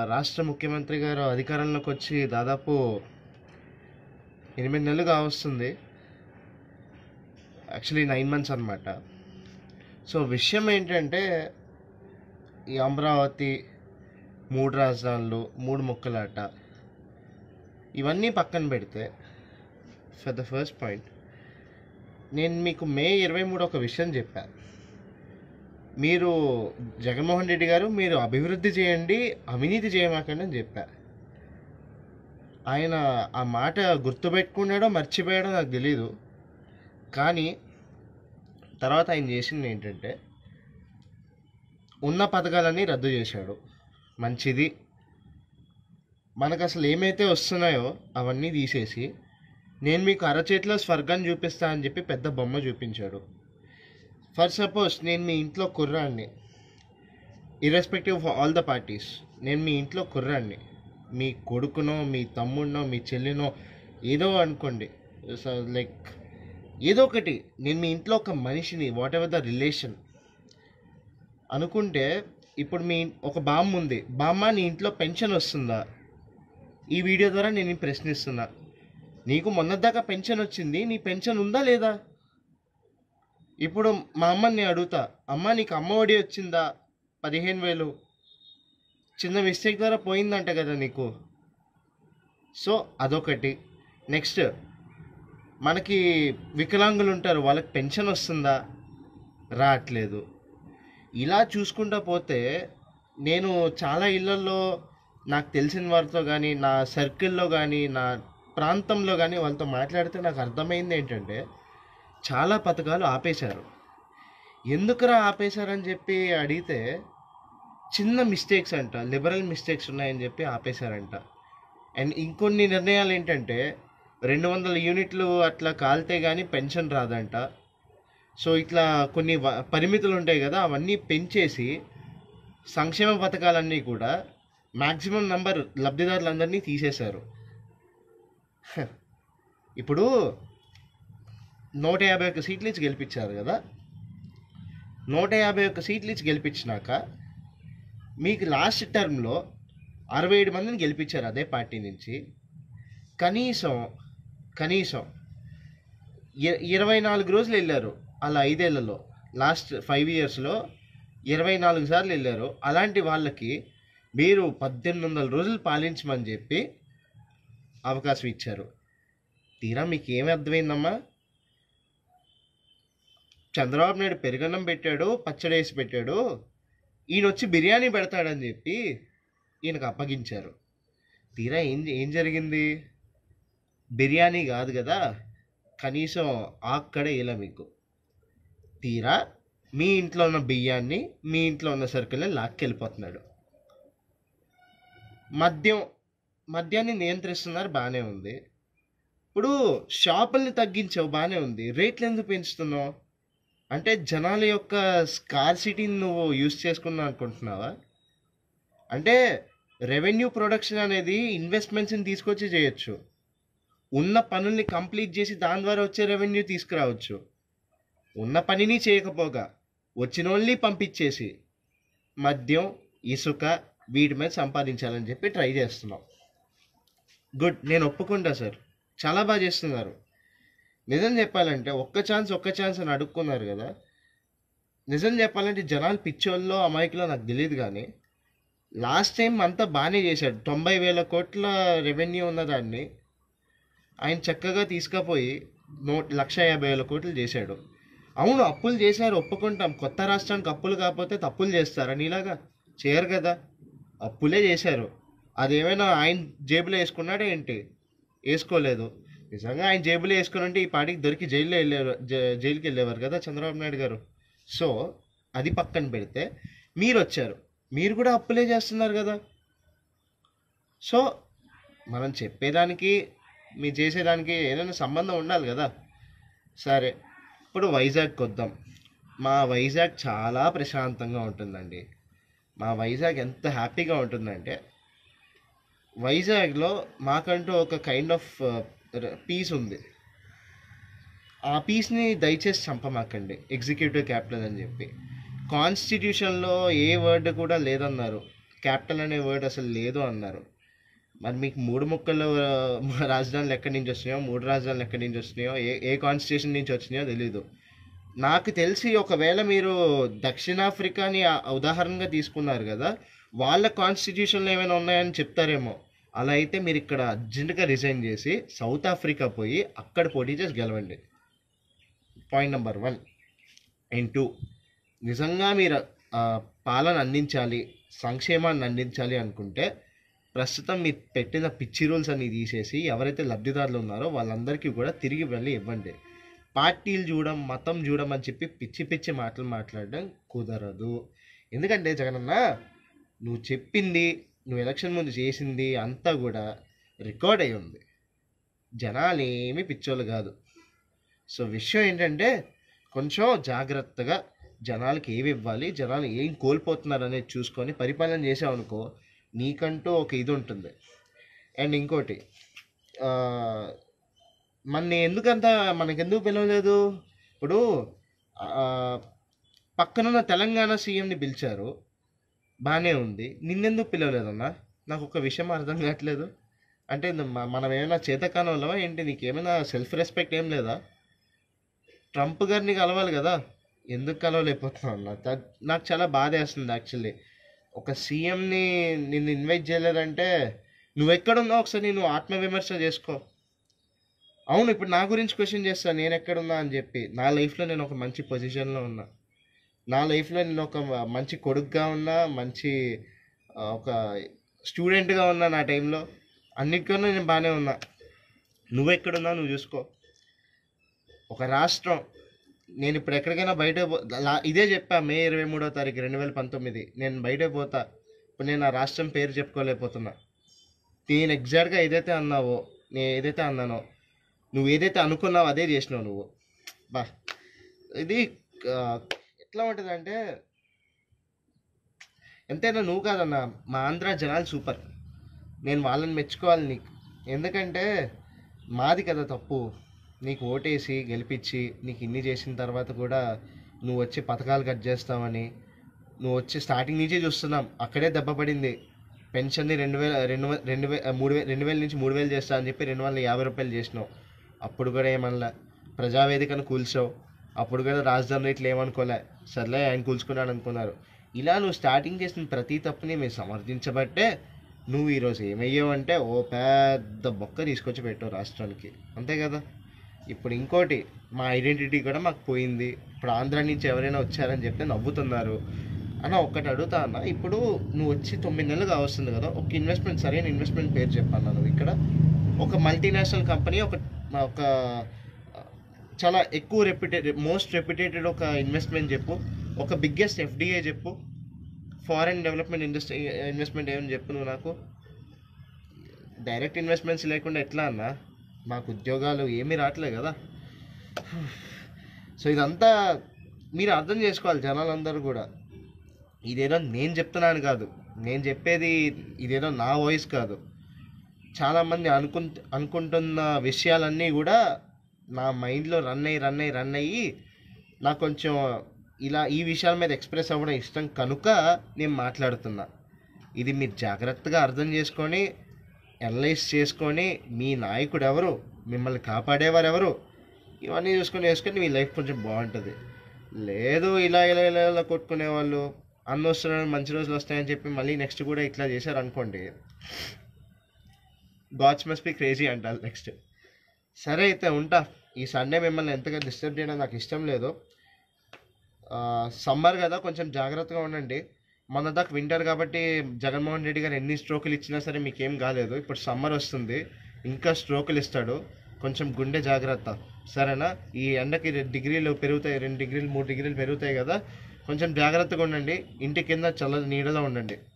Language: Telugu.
రాష్ట్ర ముఖ్యమంత్రి గారు అధికారంలోకి వచ్చి దాదాపు ఎనిమిది నెలలు కావస్తుంది యాక్చువల్లీ నైన్ మంత్స్ అనమాట సో విషయం ఏంటంటే ఈ అమరావతి మూడు రాజధానులు మూడు ముక్కలాట ఇవన్నీ పక్కన పెడితే ఫర్ ద ఫస్ట్ పాయింట్ నేను మీకు మే ఇరవై మూడు ఒక విషయం చెప్పాను మీరు జగన్మోహన్ రెడ్డి గారు మీరు అభివృద్ధి చేయండి అవినీతి చేయమాకండి అని చెప్పా ఆయన ఆ మాట గుర్తుపెట్టుకున్నాడో మర్చిపోయాడో నాకు తెలీదు కానీ తర్వాత ఆయన చేసింది ఏంటంటే ఉన్న పథకాలన్నీ రద్దు చేశాడు మంచిది మనకు అసలు ఏమైతే వస్తున్నాయో అవన్నీ తీసేసి నేను మీకు అరచేతిలో స్వర్గాన్ని చూపిస్తా అని చెప్పి పెద్ద బొమ్మ చూపించాడు ఫర్ సపోజ్ నేను మీ ఇంట్లో కుర్రాన్ని irrespective of all the parties నేను మీ ఇంట్లో కుర్రాన్ని మీ కొడుకునో మీ తమ్ముడినో మీ చెల్లినో ఏదో అనుకోండి లైక్ ఏదో ఒకటి నేను మీ ఇంట్లో ఒక మనిషిని వాట్ ఎవర్ ద రిలేషన్ అనుకుంటే ఇప్పుడు మీ ఒక బామ్మ ఉంది బామ్మ నీ ఇంట్లో పెన్షన్ వస్తుందా ఈ వీడియో ద్వారా నేను ఈ ప్రశ్నిస్తున్నా నీకు మొన్నదాకా పెన్షన్ వచ్చింది నీ పెన్షన్ ఉందా లేదా ఇప్పుడు మా అమ్మని నేను అడుగుతా అమ్మ నీకు అమ్మఒడి వచ్చిందా పదిహేను వేలు చిన్న మిస్టేక్ ద్వారా పోయిందంట కదా నీకు సో అదొకటి నెక్స్ట్ మనకి వికలాంగులు ఉంటారు వాళ్ళకి పెన్షన్ వస్తుందా రావట్లేదు ఇలా చూసుకుంటా పోతే నేను చాలా ఇళ్ళల్లో నాకు తెలిసిన వారితో కానీ నా సర్కిల్లో కానీ నా ప్రాంతంలో కానీ వాళ్ళతో మాట్లాడితే నాకు అర్థమైంది ఏంటంటే చాలా పథకాలు ఆపేశారు ఎందుకురా ఆపేశారని చెప్పి అడిగితే చిన్న మిస్టేక్స్ అంట లిబరల్ మిస్టేక్స్ ఉన్నాయని చెప్పి ఆపేశారంట అండ్ ఇంకొన్ని నిర్ణయాలు ఏంటంటే రెండు వందల యూనిట్లు అట్లా కాలితే కానీ పెన్షన్ రాదంట సో ఇట్లా కొన్ని వ- పరిమితులు ఉంటాయి కదా అవన్నీ పెంచేసి సంక్షేమ పథకాలన్నీ కూడా మ్యాక్సిమం నంబర్ లబ్ధిదారులందరినీ తీసేశారు హ. ఇప్పుడు నూట యాభై ఒక్క సీట్లు ఇచ్చి గెలిపించారు కదా నూట యాభై ఒక్క సీట్లు ఇచ్చి గెలిపించినాక మీకు లాస్ట్ టర్మ్లో అరవై ఏడు మందిని గెలిపించారు అదే పార్టీ నుంచి కనీసం కనీసం ఇ- ఇరవై నాలుగు రోజులు వెళ్ళారు అలా ఐదేళ్లలో లాస్ట్ ఫైవ్ ఇయర్స్లో ఇరవై నాలుగు సార్లు వెళ్ళారు అలాంటి వాళ్ళకి మీరు పద్దెనిమిది వందల రోజులు పాలించమని చెప్పి అవకాశం ఇచ్చారు తీరా మీకు ఏమి అర్థమైందమ్మా చంద్రబాబు నాయుడు పెరుగన్నం పెట్టాడు పచ్చడి వేసి పెట్టాడు ఈయన వచ్చి బిర్యానీ పెడతాడని చెప్పి ఈయనకు అప్పగించారు తీరా ఏం ఏం జరిగింది బిర్యానీ కాదు కదా కనీసం ఆక్కడే ఇలా మీకు తీరా మీ ఇంట్లో ఉన్న బియ్యాన్ని మీ ఇంట్లో ఉన్న సరుకుల్ని లాక్కెళ్ళిపోతున్నాడు మద్యం మద్యాన్ని నియంత్రిస్తున్నారు బాగానే ఉంది ఇప్పుడు షాపుల్ని తగ్గించావు బాగానే ఉంది రేట్లు ఎందుకు పెంచుతున్నావు అంటే జనాల యొక్క స్కార్సిటీని నువ్వు యూస్ చేసుకున్నావు అనుకుంటున్నావా అంటే రెవెన్యూ ప్రొడక్షన్ అనేది ఇన్వెస్ట్మెంట్స్ని తీసుకొచ్చి చేయొచ్చు ఉన్న పనుల్ని కంప్లీట్ చేసి దాని ద్వారా వచ్చే రెవెన్యూ తీసుకురావచ్చు ఉన్న పనిని చేయకపోగా వచ్చిన వాళ్ళని పంపించేసి మద్యం ఇసుక వీటి మీద సంపాదించాలని చెప్పి ట్రై చేస్తున్నాం గుడ్ నేను ఒప్పుకుంటా సార్ చాలా బాగా చేస్తున్నారు నిజం చెప్పాలంటే ఒక్క ఛాన్స్ ఒక్క ఛాన్స్ అని అడుక్కున్నారు కదా నిజం చెప్పాలంటే జనాలు పిచ్చోళ్ళలో అమాయకులో నాకు తెలియదు కానీ లాస్ట్ టైం అంతా బాగానే చేశాడు తొంభై వేల కోట్ల రెవెన్యూ ఉన్నదాన్ని ఆయన చక్కగా తీసుకుపోయి నూట లక్ష యాభై వేల కోట్లు చేశాడు అవును అప్పులు చేశారు ఒప్పుకుంటాం కొత్త రాష్ట్రానికి అప్పులు కాకపోతే తప్పులు చేస్తారా నీలాగా చేయరు కదా అప్పులే చేశారు అదేమైనా ఆయన జేబులో వేసుకున్నాడా ఏంటి వేసుకోలేదు నిజంగా ఆయన జేబులో వేసుకుని ఉంటే ఈ పాటికి దొరికి జైల్లో వెళ్ళేవారు జై- జైలుకి వెళ్ళేవారు కదా చంద్రబాబు నాయుడు గారు సో అది పక్కన పెడితే మీరు వచ్చారు మీరు కూడా అప్పులే చేస్తున్నారు కదా సో మనం చెప్పేదానికి మీరు చేసేదానికి ఏదైనా సంబంధం ఉండాలి కదా సరే ఇప్పుడు వైజాగ్కి వద్దాం మా వైజాగ్ చాలా ప్రశాంతంగా ఉంటుందండి మా వైజాగ్ ఎంత హ్యాపీగా ఉంటుందంటే వైజాగ్లో మాకంటూ ఒక కైండ్ ఆఫ్ పీస్ ఉంది ఆ పీస్ని దయచేసి చంపమాకండి ఎగ్జిక్యూటివ్ క్యాపిటల్ అని చెప్పి కాన్స్టిట్యూషన్లో ఏ వర్డ్ కూడా లేదన్నారు క్యాపిటల్ అనే వర్డ్ అసలు లేదు అన్నారు మరి మీకు మూడు ముక్కలు ఆ, రాజధానులు ఎక్కడి నుంచి వచ్చినాయో మూడు రాజధానులు ఎక్కడి నుంచి వచ్చినాయో ఏ ఏ కాన్స్టిట్యూషన్ నుంచి వచ్చినాయో తెలీదు నాకు తెలిసి ఒకవేళ మీరు దక్షిణాఫ్రికాని ఆ- ఉదాహరణగా తీసుకున్నారు కదా వాళ్ళ కాన్స్టిట్యూషన్లో ఏమైనా ఉన్నాయని చెప్తారేమో అలా అయితే మీరు ఇక్కడ అర్జెంటుగా రిజైన్ చేసి సౌత్ ఆఫ్రికా పోయి అక్కడ పోటీ చేసి గెలవండి point number one and two నిజంగా మీరు ఆ, పాలన అందించాలి సంక్షేమాన్ని అందించాలి అనుకుంటే ప్రస్తుతం మీరు పెట్టిన పిచ్చి రూల్స్ అన్ని తీసేసి ఎవరైతే లబ్ధిదారులు ఉన్నారో వాళ్ళందరికీ కూడా తిరిగి వెళ్ళి ఇవ్వండి పార్టీలు చూడడం మతం చూడడం అని చెప్పి పిచ్చి పిచ్చి మాటలు మాట్లాడడం కుదరదు ఎందుకంటే జగనన్న నువ్వు చెప్పింది నువ్వు ఎలక్షన్ ముందు చేసింది అంతా కూడా రికార్డ్ అయి ఉంది జనాలు ఏమీ పిచ్చోళ్ళు కాదు సో విషయం ఏంటంటే కొంచెం జాగ్రత్తగా జనాలకి ఏవి ఇవ్వాలి జనాలు ఏం కోల్పోతున్నారు అనేది చూసుకొని పరిపాలన చేసావనుకో నీకంటూ ఒక ఇది ఉంటుంది అండ్ ఇంకోటి ఆ, మన ఎందుకంత మనకెందుకు పిలవలేదు ఇప్పుడు ఆ, పక్కనున్న తెలంగాణ సీఎంని పిలిచారు బాగానే ఉంది నిన్నెందుకు పిలవలేదన్నా నాకు ఒక విషయం అర్థం కావట్లేదు అంటే మ- మనం ఏమైనా చేతకాలంలో ఏంటి నీకేమైనా సెల్ఫ్ రెస్పెక్ట్ ఏం లేదా ట్రంప్ గారిని కలవాలి కదా ఎందుకు కలవలేకపోతున్నావు అన్న దా- నాకు చాలా బాధ వేస్తుంది యాక్చువల్లీ ఒక సీఎంని నిన్ను ఇన్వైట్ చేయలేదంటే నువ్వు ఎక్కడున్నావు ఒకసారి నువ్వు ఆత్మవిమర్శ చేసుకో అవును ఇప్పుడు నా గురించి క్వశ్చన్ చేస్తాను నేను ఎక్కడున్నా అని చెప్పి నా లైఫ్లో నేను ఒక మంచి పొజిషన్లో ఉన్నా నా లైఫ్లో నేను ఒక మ- మంచి కొడుకుగా ఉన్నా మంచి ఆ, ఒక స్టూడెంట్గా ఉన్నా నా టైంలో అన్నిటికన్నా నేను బాగానే ఉన్నా నువ్వు ఎక్కడున్నా నువ్వు చూసుకో ఒక రాష్ట్రం నేను ఇప్పుడు ఎక్కడికైనా బయట పో- లా- ఇదే చెప్పా మే ఇరవై మూడో తారీఖు రెండు వేల పంతొమ్మిది నేను బయట పోతా ఇప్పుడు నేను ఆ రాష్ట్రం పేరు చెప్పుకోలేకపోతున్నా నేను ఎగ్జాక్ట్గా ఏదైతే అన్నావో నేను ఏదైతే అన్నానో నువ్వు ఏదైతే అనుకున్నావో అదే చేసినావు నువ్వు బా ఇది ఆ, ఎట్లా ఉంటుందంటే ఎంతైనా నువ్వు కాదన్నా మా ఆంధ్ర జనాలు సూపర్ నేను వాళ్ళని మెచ్చుకోవాలి నీకు ఎందుకంటే మాది కదా తప్పు నీకు ఓటేసి గెలిపించి నీకు ఇన్ని చేసిన తర్వాత కూడా నువ్వు వచ్చి పథకాలు కట్ చేస్తావని నువ్వు వచ్చి స్టార్టింగ్ నుంచే చూస్తున్నాం అక్కడే దెబ్బ పడింది పెన్షన్ని రెండు వేల రెండు వే- రెండు వే మూడు వే రెండు వేల నుంచి మూడు వేలు చేస్తా అని చెప్పి రెండు వందల యాభై రూపాయలు చేసినావు అప్పుడు కూడా ఏమనలే ప్రజావేదికను కూల్చావు అప్పుడు కూడా రాజధాని రేట్లు ఏమనుకోలే సర్లే ఆయన కూల్చుకున్నాడు అనుకున్నారు ఇలా నువ్వు స్టార్టింగ్ చేసిన ప్రతి తప్పుని మేము సమర్థించబట్టే నువ్వు ఈరోజు ఏమయ్యావంటే ఓ పెద్ద బొక్క తీసుకొచ్చి పెట్టావు రాష్ట్రానికి అంతే కదా ఇప్పుడు ఇంకోటి మా ఐడెంటిటీ కూడా మాకు పోయింది ఇప్పుడు ఆంధ్ర నుంచి ఎవరైనా వచ్చారని చెప్తే నవ్వుతున్నారు అన్న ఒక్కటి అడుగుతా అన్న ఇప్పుడు నువ్వు వచ్చి తొమ్మిది నెలలు కావస్తుంది కదా ఒక ఇన్వెస్ట్మెంట్ సరైన ఇన్వెస్ట్మెంట్ పేరు చెప్పాను నువ్వు ఇక్కడ ఒక మల్టీనేషనల్ కంపెనీ ఒక ఒక చాలా ఎక్కువ రెప్యుటేటెడ్ మోస్ట్ రెప్యుటేటెడ్ ఒక ఇన్వెస్ట్మెంట్ చెప్పు ఒక బిగ్గెస్ట్ ఎఫ్డిఏ చెప్పు ఫారెన్ డెవలప్మెంట్ ఇండస్ట్రీ ఇన్వెస్ట్మెంట్ ఏమని చెప్పు నువ్వు నాకు డైరెక్ట్ ఇన్వెస్ట్మెంట్స్ లేకుండా ఎట్లా అన్న మాకు ఉద్యోగాలు ఏమీ రావట్లేదు కదా సో ఇదంతా మీరు అర్థం చేసుకోవాలి జనాలందరూ కూడా ఇదేదో నేను చెప్తున్నాను కాదు నేను చెప్పేది ఇదేదో నా వాయిస్ కాదు చాలామంది అనుకు అనుకుంటున్న విషయాలన్నీ కూడా నా మైండ్లో రన్ అయ్యి రన్ అయ్యి రన్ అయ్యి నాకు కొంచెం ఇలా ఈ విషయాల మీద ఎక్స్ప్రెస్ అవ్వడం ఇష్టం కనుక నేను మాట్లాడుతున్నా ఇది మీరు జాగ్రత్తగా అర్థం చేసుకొని అనలైజ్ చేసుకొని మీ నాయకుడు ఎవరు మిమ్మల్ని కాపాడేవారు ఎవరు ఇవన్నీ చూసుకొని వేసుకొని మీ లైఫ్ కొంచెం బాగుంటుంది లేదు ఇలా ఇలా ఇలా ఇలా కొట్టుకునే వాళ్ళు అన్న వస్తున్నాడు మంచి రోజులు వస్తాయని చెప్పి మళ్ళీ నెక్స్ట్ కూడా ఇట్లా చేశారు అనుకోండి గాడ్స్ మస్ట్ బి క్రేజీ అంటారు నెక్స్ట్ సరే అయితే ఉంటా ఈ సండే మిమ్మల్ని ఎంతగా డిస్టర్బ్ చేయడం నాకు ఇష్టం లేదు సమ్మర్ కదా కొంచెం జాగ్రత్తగా ఉండండి మొన్న దాకా వింటర్ కాబట్టి జగన్మోహన్ రెడ్డి గారు ఎన్ని స్ట్రోకులు ఇచ్చినా సరే మీకేం కాలేదు ఇప్పుడు సమ్మర్ వస్తుంది ఇంకా స్ట్రోకులు ఇస్తాడు కొంచెం గుండె జాగ్రత్త సరేనా ఈ ఎండకి రెండు డిగ్రీలు పెరుగుతాయి రెండు డిగ్రీలు మూడు డిగ్రీలు పెరుగుతాయి కదా కొంచెం జాగ్రత్తగా ఉండండి ఇంటి కింద చల్ల నీడలో ఉండండి